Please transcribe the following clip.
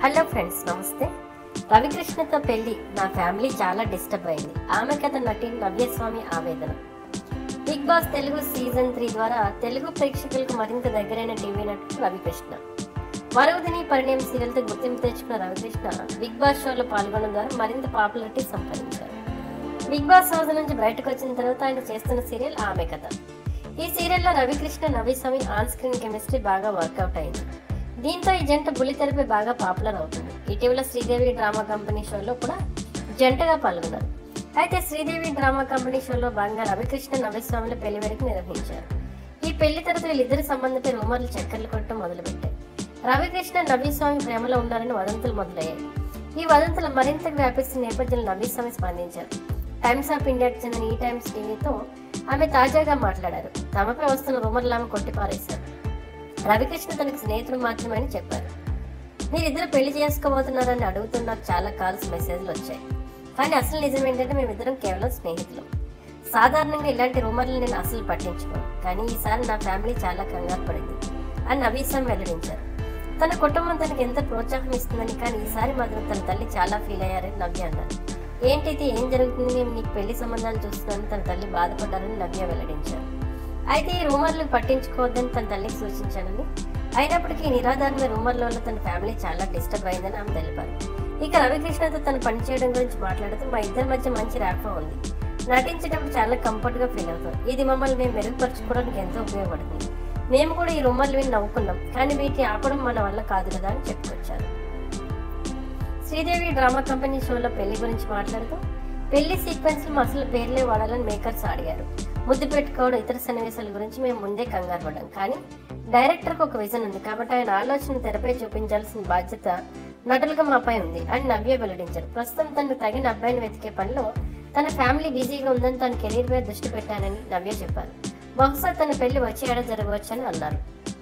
hello friends నమస్తే రవికృష్ణతో పెళ్లి నా ఫ్యామిలీ చాలా డిస్టర్బ్ అయింది ఆమె కథ నటి నవ్యస్వామి ఆవేదన Bigg Boss Telugu season three ద్వారా తెలుగు ప్రేక్షకులకు మరింత దగ్గరైన టీవీ నటుడు రవికృష్ణ మరుగుదిని పరిణయం సీరియల్తో గుర్తింపు తెచ్చుకున్న రవికృష్ణ బిగ్ బాస్ షోలో పాల్గొనడం ద్వారా మరింత పాపులారిటీ సంపాదించారు బిగ్ బాస్ హౌస్ నుంచి బయటకు వచ్చిన తర్వాత ఆయన చేస్తున్న సీరియల్ ఆమె కథ ఈ సీరియల్లో Ravi Krishna Navya Swami on screen chemistry బాగా వర్కౌట్ అయింది దీంతో ఈ జంట బుల్లితెరపై బాగా పాపులర్ అవుతుంది ఇటీవల శ్రీదేవి డ్రామా కంపెనీ షోలో కూడా జంటగా పాల్గొన్నారు అయితే శ్రీదేవి డ్రామా కంపెనీ షోలో భాగంగా రవికృష్ణ నవిస్వామిల పెళ్లి వేడుక నిర్వహించారు ఈ పెళ్లి తర్వాత వీళ్ళిద్దరి సంబంధంపై రూమర్లు చక్కర్లు కొట్టడం మొదలుపెట్టాయి రవికృష్ణ నవీస్వామి ప్రేమలో ఉన్నారని వదంతులు మొదలయ్యాయి ఈ వదంతులు మరింత వ్యాపిస్తున్న నేపథ్యంలో నవీస్వామి స్పందించారు టైమ్స్ ఆఫ్ ఇండియాకి చెందిన ఈ టైమ్స్ టీవీతో ఆమె తాజాగా మాట్లాడారు తమపై వస్తున్న రూమర్లు ఆమె కొట్టిపారేశారు రవికృష్ణ తనకు స్నేహితుడు మాత్రమే అని చెప్పారు మీరిద్దరు పెళ్లి చేసుకోబోతున్నారని అడుగుతూ నాకు చాలా కాల్స్ మెసేజ్లు వచ్చాయి కానీ అసలు నిజం ఏంటంటే మేమిద్దరం కేవలం స్నేహితులు సాధారణంగా ఇలాంటి రూమర్లు నేను అసలు పట్టించుకోను కానీ ఈసారి నా ఫ్యామిలీ చాలా కంగారు పడింది అని నవీసం వెల్లడించారు తన కుటుంబం తనకి ఎంత ప్రోత్సాహం ఇస్తుందని కానీ ఈసారి మాత్రం తన తల్లి చాలా ఫీల్ అయ్యారని నవ్య అన్నారు ఏంటిది ఏం జరుగుతుంది మేము నీకు పెళ్లి సంబంధాలు చూస్తున్నాను తన తల్లి బాధపడ్డారని నవ్య వెల్లడించారు అయితే ఈ రూమర్లు పట్టించుకోవద్దని తన తల్లికి సూచించానని అయినప్పటికీ ఈ నిరాధారణ రూమర్ల వల్ల తన ఫ్యామిలీ చాలా డిస్టర్బ్ అయిందని ఆమె తెలిపారు ఇక రవికృష్ణతో తను పనిచేయడం గురించి మాట్లాడుతూ మా ఇద్దరి మధ్య మంచి ర్యాపో ఉంది నటించేటప్పుడు చాలా కంఫర్ట్ గా ఫీల్ అవుతాం ఇది మమ్మల్ని మేము మెరుగుపరచుకోవడానికి ఎంతో ఉపయోగపడుతుంది మేము కూడా ఈ రూమర్లు విని నవ్వుకున్నాం కానీ వీటిని ఆపడం మన వల్ల కాదు కదా అని చెప్పుకొచ్చారు శ్రీదేవి డ్రామా కంపెనీ షోలో పెళ్లి గురించి మాట్లాడుతూ పెళ్లి సీక్వెన్స్ లో అసలు పేర్లే వాడాలని మేకర్స్ అడిగారు ముద్దు పెట్టుకోవడం ఇతర సన్నివేశాల గురించి మేము ముందే కంగారు పడ్డాం కానీ డైరెక్టర్కి ఒక విజన్ ఉంది కాబట్టి ఆయన ఆలోచన తెరపై చూపించాల్సిన బాధ్యత నటులుగా మాపై ఉంది అని నవ్య వెల్లడించారు ప్రస్తుతం తనకు తగిన అబ్బాయిని వెతికే పనిలో తన ఫ్యామిలీ బిజీగా ఉందని తన కెరీర్ మీద దృష్టి పెట్టానని నవ్య చెప్పారు బహుశా తన పెళ్లి వచ్చే ఏడాది జరగవచ్చని అన్నారు